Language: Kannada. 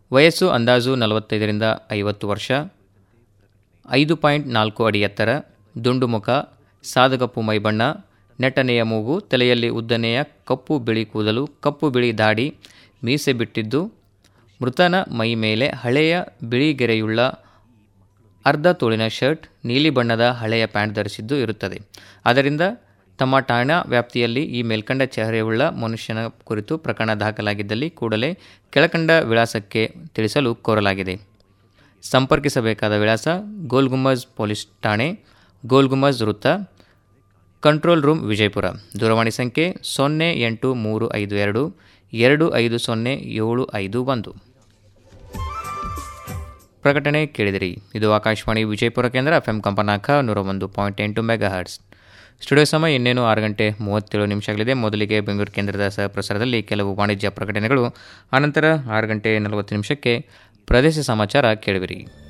ವಯಸ್ಸು ಅಂದಾಜು ನಲವತ್ತೈದರಿಂದ ಐವತ್ತು ವರ್ಷ ಐದು ಪಾಯಿಂಟ್ ನಾಲ್ಕು ಅಡಿ ಎತ್ತರ ದುಂಡು ಮುಖ ಸಾದಗಪ್ಪು ಮೈಬಣ್ಣ ನೆಟ್ಟನೆಯ ಮೂಗು ತಲೆಯಲ್ಲಿ ಉದ್ದನೆಯ ಕಪ್ಪು ಬಿಳಿ ಕೂದಲು ಕಪ್ಪು ಬಿಳಿ ದಾಡಿ ಮೀಸೆ ಬಿಟ್ಟಿದ್ದು ಮೃತನ ಮೈ ಮೇಲೆ ಹಳೆಯ ಬಿಳಿ ಗೆರೆಯುಳ್ಳ ಅರ್ಧ ತೋಳಿನ ಶರ್ಟ್ ನೀಲಿ ಬಣ್ಣದ ಹಳೆಯ ಪ್ಯಾಂಟ್ ಧರಿಸಿದ್ದು ಇರುತ್ತದೆ ಅದರಿಂದ ತಮ್ಮ ಠಾಣಾ ವ್ಯಾಪ್ತಿಯಲ್ಲಿ ಈ ಮೇಲ್ಕಂಡ ಚೆಹರೆಯುಳ್ಳ ಮನುಷ್ಯನ ಕುರಿತು ಪ್ರಕರಣ ದಾಖಲಾಗಿದ್ದಲ್ಲಿ ಕೂಡಲೇ ಕೆಳಕಂಡ ವಿಳಾಸಕ್ಕೆ ತಿಳಿಸಲು ಕೋರಲಾಗಿದೆ ಸಂಪರ್ಕಿಸಬೇಕಾದ ವಿಳಾಸ ಗೋಲ್ಗುಮಜ್ ಪೊಲೀಸ್ ಠಾಣೆ ಗೋಲ್ಗುಮಜ್ ವೃತ್ತ ಕಂಟ್ರೋಲ್ ರೂಮ್ ವಿಜಯಪುರ ದೂರವಾಣಿ ಸಂಖ್ಯೆ ಸೊನ್ನೆ ಎಂಟು ಮೂರು ಐದು ಎರಡು ಎರಡು ಐದು ಸೊನ್ನೆ ಏಳು ಐದು ಒಂದು ಪ್ರಕಟಣೆ ಕೇಳಿದಿರಿ ಇದು ಆಕಾಶವಾಣಿ ವಿಜಯಪುರ ಕೇಂದ್ರ ಎಫ್ ಎಂ ಕಂಪನಾಕ ನೂರ ಒಂದು ಪಾಯಿಂಟ್ ಎಂಟು ಮೆಗಾ ಹರ್ಟ್ಸ್ ಸ್ಟುಡಿಯೋ ಸಮಯ ಇನ್ನೇನು ಆರು ಗಂಟೆ ಮೂವತ್ತೇಳು ನಿಮಿಷಗಳಿದೆ ಮೊದಲಿಗೆ ಬೆಂಗಳೂರು ಕೇಂದ್ರದ ಸಹಪ್ರಸಾರದಲ್ಲಿ ಕೆಲವು ವಾಣಿಜ್ಯ ಪ್ರಕಟಣೆಗಳು ಆನಂತರ ಆರು ಗಂಟೆ ನಲವತ್ತು ನಿಮಿಷಕ್ಕೆ ಪ್ರದೇಶ ಸಮಾಚಾರ ಕೇಳುವಿರಿ